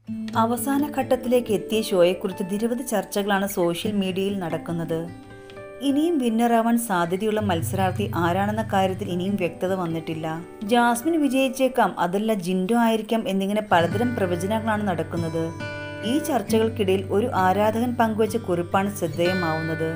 അവസാന ഘട്ടത്തിലേക്ക് എത്തിയ ഷോയെക്കുറിച്ച് നിരവധി ചർച്ചകളാണ് സോഷ്യൽ മീഡിയയിൽ നടക്കുന്നത് ഇനിയും വിന്നറാവാൻ സാധ്യതയുള്ള മത്സരാർത്ഥി ആരാണെന്ന കാര്യത്തിൽ ഇനിയും വ്യക്തത വന്നിട്ടില്ല ജാസ്മിൻ വിജയിച്ചേക്കാം അതല്ല ജിൻഡോ ആയിരിക്കാം എന്നിങ്ങനെ പലതരം പ്രവചനങ്ങളാണ് നടക്കുന്നത് ഈ ചർച്ചകൾക്കിടയിൽ ഒരു ആരാധകൻ പങ്കുവച്ച കുറിപ്പാണ് ശ്രദ്ധേയമാവുന്നത്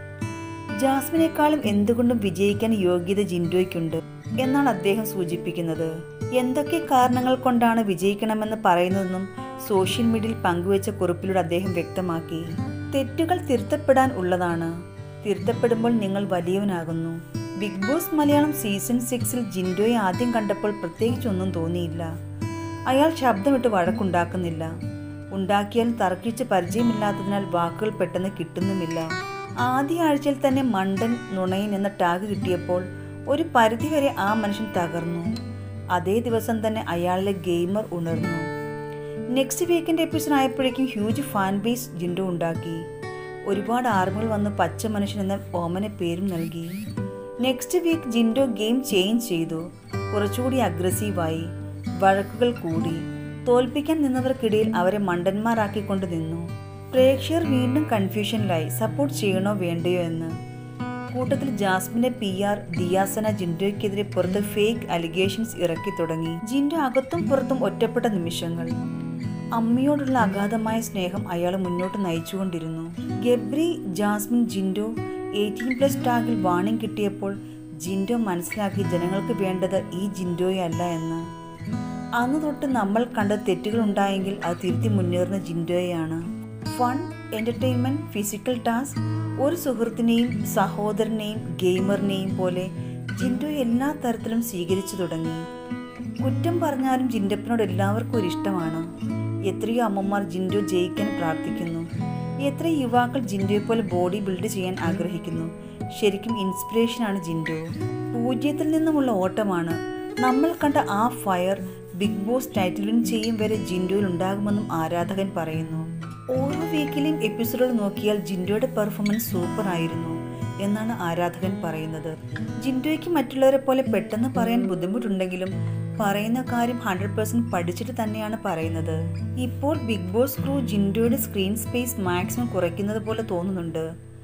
ജാസ്മിനേക്കാളും എന്തുകൊണ്ടും വിജയിക്കാൻ യോഗ്യത ജിൻഡോയ്ക്കുണ്ട് എന്നാണ് അദ്ദേഹം സൂചിപ്പിക്കുന്നത് എന്തൊക്കെ കാരണങ്ങൾ കൊണ്ടാണ് വിജയിക്കണമെന്ന് പറയുന്നതെന്നും സോഷ്യൽ മീഡിയയിൽ പങ്കുവച്ച കുറിപ്പിലൂടെ അദ്ദേഹം വ്യക്തമാക്കി തെറ്റുകൾ തിരുത്തപ്പെടാൻ ഉള്ളതാണ് തിരുത്തപ്പെടുമ്പോൾ നിങ്ങൾ വലിയവനാകുന്നു ബിഗ് ബോസ് മലയാളം സീസൺ സിക്സിൽ ജിൻഡോയെ ആദ്യം കണ്ടപ്പോൾ പ്രത്യേകിച്ചൊന്നും തോന്നിയില്ല അയാൾ ശബ്ദമിട്ട് വഴക്കുണ്ടാക്കുന്നില്ല ഉണ്ടാക്കിയാൽ തർക്കിച്ച് പരിചയമില്ലാത്തതിനാൽ വാക്കുകൾ പെട്ടെന്ന് കിട്ടുന്നുമില്ല ആദ്യ ആഴ്ചയിൽ തന്നെ മണ്ടൻ നുണയൻ എന്ന ടാഗ് കിട്ടിയപ്പോൾ ഒരു പരിധിവരെ ആ മനുഷ്യൻ തകർന്നു അതേ ദിവസം തന്നെ അയാളിലെ ഗെയിമർ ഉണർന്നു നെക്സ്റ്റ് വീക്കെൻഡ് എപ്പിസോഡ് ആയപ്പോഴേക്കും ഹ്യൂജ് ഫാൻ ബേസ് ജിൻഡോ ഉണ്ടാക്കി ഒരുപാട് ആർമികൾ വന്ന് പച്ച മനുഷ്യൻ എന്ന ഓമന പേരും നൽകി next week Jinto game change ചെയ്തു കുറച്ചുകൂടി അഗ്രസീവായി വഴക്കുകൾ കൂടി തോൽപ്പിക്കാൻ നിന്നവർക്കിടയിൽ അവരെ മണ്ടന്മാരാക്കിക്കൊണ്ട് നിന്നു പ്രേക്ഷകർ വീണ്ടും കൺഫ്യൂഷനിലായി സപ്പോർട്ട് ചെയ്യണോ വേണ്ടയോ എന്ന് കൂട്ടത്തിൽ ജാസ്മിന്റെ പി ആർ ദിയാസന ജിൻഡോയ്ക്കെതിരെ പുറത്ത് ഫേക്ക് അലിഗേഷൻസ് ഇറക്കി തുടങ്ങി ജിൻഡോ അകത്തും പുറത്തും ഒറ്റപ്പെട്ട നിമിഷങ്ങൾ അമ്മയോടുള്ള അഗാധമായ സ്നേഹം അയാൾ മുന്നോട്ട് നയിച്ചുകൊണ്ടിരുന്നു ഗബ്രി ജാസ്മിൻ ജിൻഡോ എയ്റ്റീൻ പ്ലസ് ടാഗിൽ വാണിംഗ് കിട്ടിയപ്പോൾ ജിൻഡോ മനസ്സിലാക്കി ജനങ്ങൾക്ക് വേണ്ടത് ഈ ജിൻഡോയല്ല എന്ന് അന്ന് തൊട്ട് നമ്മൾ കണ്ട തെറ്റുകൾ ഉണ്ടായെങ്കിൽ അത് തിരുത്തി മുന്നേറുന്ന ജിൻഡോയാണ് ഫൺ എന്റർടൈൻമെന്റ് ഫിസിക്കൽ ടാസ്ക് ഒരു സുഹൃത്തിനെയും സഹോദരനെയും ഗെയിമറിനെയും പോലെ ജിൻഡോ എല്ലാ തരത്തിലും സ്വീകരിച്ചു തുടങ്ങി കുറ്റം പറഞ്ഞാലും ജിൻഡപ്പനോട് എല്ലാവർക്കും ഒരു ഇഷ്ടമാണ് എത്രയോ അമ്മമാർ ജിൻഡോ ജയിക്കാൻ പ്രാർത്ഥിക്കുന്നു എത്ര യുവാക്കൾ ജിൻഡോയെ പോലെ ബോഡി ബിൽഡ് ചെയ്യാൻ ആഗ്രഹിക്കുന്നു ശരിക്കും ഇൻസ്പിറേഷനാണ് ജിൻഡോ പൂജ്യത്തിൽ നിന്നുമുള്ള ഓട്ടമാണ് നമ്മൾ കണ്ട ആ fire Bigg Boss title win ചെയ്യും വരെ ജിൻഡോയിൽ ഉണ്ടാകുമെന്നും ആരാധകൻ പറയുന്നു ഓരോ വീക്കിലെയും എപ്പിസോഡുകൾ നോക്കിയാൽ ജിൻഡോയുടെ പെർഫോമൻസ് സൂപ്പർ ആയിരുന്നു എന്നാണ് ആരാധകൻ പറയുന്നത് ജിൻഡോയ്ക്ക് മറ്റുള്ളവരെ പോലെ പെട്ടെന്ന് പറയാൻ ബുദ്ധിമുട്ടുണ്ടെങ്കിലും പറയുന്ന കാര്യം ഹൺഡ്രഡ് പെർസെന്റ് പഠിച്ചിട്ട് തന്നെയാണ് പറയുന്നത് ഇപ്പോൾ ബിഗ് ബോസ് ക്രൂ ജിൻഡോയുടെ സ്ക്രീൻ സ്പേസ് മാക്സിമം കുറയ്ക്കുന്നത് പോലെ തോന്നുന്നുണ്ട്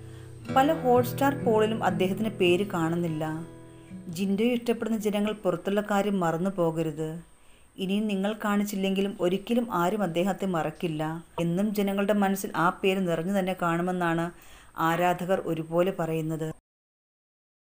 പല ഹോട്ട്സ്റ്റാർ പോളിലും അദ്ദേഹത്തിന് പേര് കാണുന്നില്ല ജിൻഡോയെ ഇഷ്ടപ്പെടുന്ന ജനങ്ങൾ പുറത്തുള്ള കാര്യം മറന്നു പോകരുത് ഇനിയും നിങ്ങൾ കാണിച്ചില്ലെങ്കിലും ഒരിക്കലും ആരും അദ്ദേഹത്തെ മറക്കില്ല എന്നും ജനങ്ങളുടെ മനസ്സിൽ ആ പേര് നിറഞ്ഞു തന്നെ കാണുമെന്നാണ് ആരാധകർ ഒരുപോലെ പറയുന്നത്